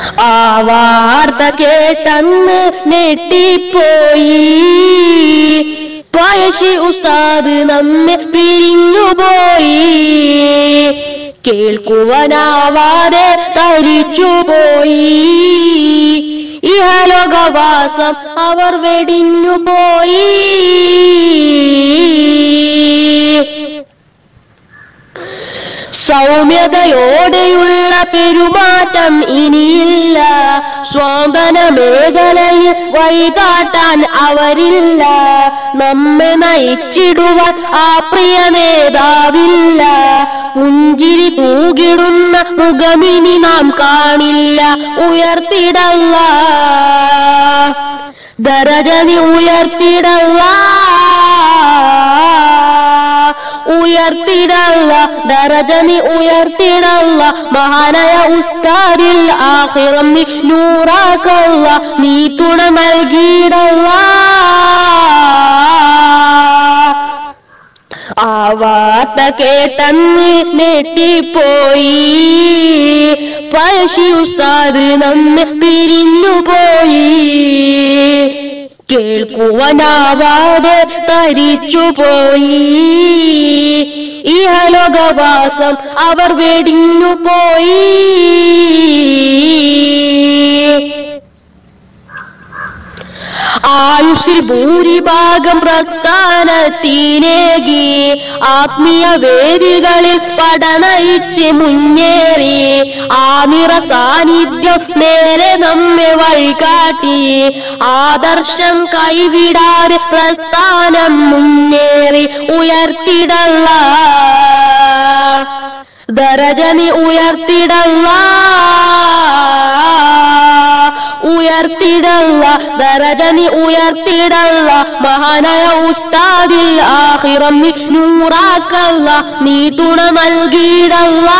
ആ വാർത്ത കേട്ടന്ന് നെട്ടിപ്പോയി പഴശി ഉസ്താദ് നമ്മെ പിരിഞ്ഞുപോയി കേൾക്കുവാനാവാതെ തരിച്ചുപോയി ഇഹലോകവാസം അവർ വെടിഞ്ഞുപോയി സൗമ്യതയോടെയുള്ള പെരുമാറ്റം ഇനിയില്ല സ്വാതന മേഖലയിൽ വഴികാട്ടാൻ അവരില്ല നമ്മെ നയിച്ചിടുവാൻ ആ പ്രിയ നേതാവില്ല പുഞ്ചിരി തൂകിടുന്ന മുഖമിനി നാം കാണില്ല ഉയർത്തിടല്ല ദരജനി ഉയർത്തിടല്ല ഉയർത്തിടല്ല ദരജനി ഉയർത്തിടല്ല മഹാനായ ഉസ്താദിൽ ആഹിറം നീ നൂറാക്കല്ല നീ തുണ നൽകിയിടല്ല ആ വാർത്ത കേട്ടന്ന് നെട്ടിപ്പോയി പഴശി ഉസ്താദ് നമ്മെ പിരിഞ്ഞുപോയി കേൾക്കുവാനാവാതെ തരിച്ചുപോയി ഇഹലോകവാസം അവർ വെടിഞ്ഞുപോയി ആയുഷിൽ ഭൂരിഭാഗം പ്രസ്ഥാനത്തിനേകി ആത്മീയ വേദികളിൽ പടനയിച്ച് മുന്നേറി ആമിറ സാന്നിധ്യം നേരെ നമ്മെ വഴികാട്ടി ആദർശം കൈവിടാതെ പ്രസ്ഥാനം മുന്നേറി ഉയർത്തിടല്ല ദരജനി ഉയർത്തിടല്ല ഉയർത്തിടല്ല ദരജനി ഉയർത്തിടല്ല മഹാനായ ഉസ്താദിൽ ആഹിറം നീ നൂറാക്കല്ല നീ തുണ നൽകിയിടല്ല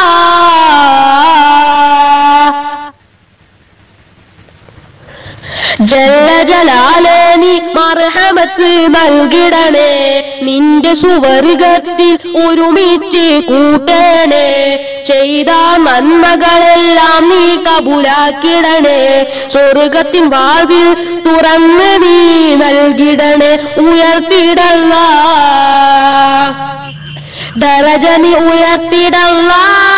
ജല ജലാലേനി മർഹമത്ത് നൽകിടണേ നിന്റെ സുവർഗത്തിൽ ഒരുമിച്ച് കൂട്ടണേ ചെയ്ത നന്മകളെല്ലാം നീ കബൂലാക്കിടണേ സ്വർഗത്തിൻ വാതിൽ തുറന്ന് നീ നൽകിടണേ ഉയർത്തിടല്ല ദരജനി ഉയർത്തിടല്ല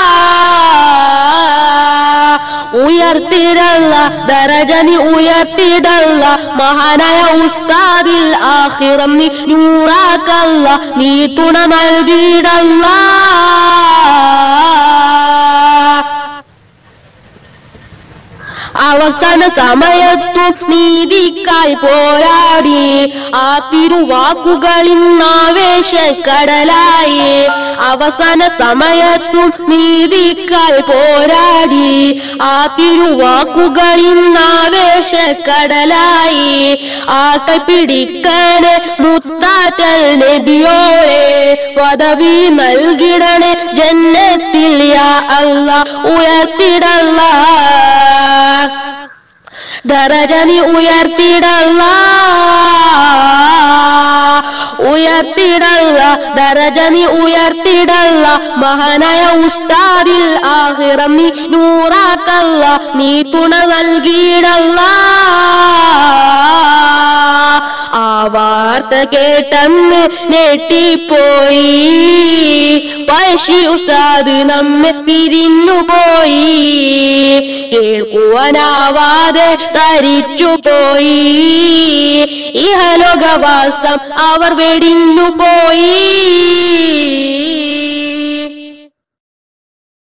ഉയർത്തിടല്ല ദരജനി ഉയർത്തിടല്ല മഹാനായ ഉസ്താദിൽ ആഹിറം നീ നൂറാക്കല്ല നീ തുണ നൽകിയിടല്ല അവസാന സമയത്തു നീതിക്കായി പോരാടി ആ തിരുവാക്കുകളിൽ ആവേശക്കടലായി അവസാന സമയത്തു നീതിക്കായി പോരാടി ആ തിരുവാക്കുകളിൽ ആവേശക്കടലായി ആട്ടെ പിടിക്കണേ മുത്താറ്റൽ നബിയോളെ പദവി നൽകിടണേ ജന്നത്തിൽ യാ അല്ല ഉയർത്തിടല്ല ദരജനി ഉയർത്തിടല്ല ഉയർത്തിടല്ല ദരജനി ഉയർത്തിടല്ല മഹാനായ ഉസ്താദിൽ ആഹിറം നീ നൂറാക്കല്ല നീ തുണ നൽകിയിടല്ല ആ വാർത്ത കേട്ടന്ന് നെട്ടിപ്പോയി പഴശി ഉസ്താദ് നമ്മെ പിരിഞ്ഞുപോയി കേൾക്കുവാനാവാതെ തരിച്ചുപോയി ഇഹലോകവാസം അവർ വെടിഞ്ഞുപോയി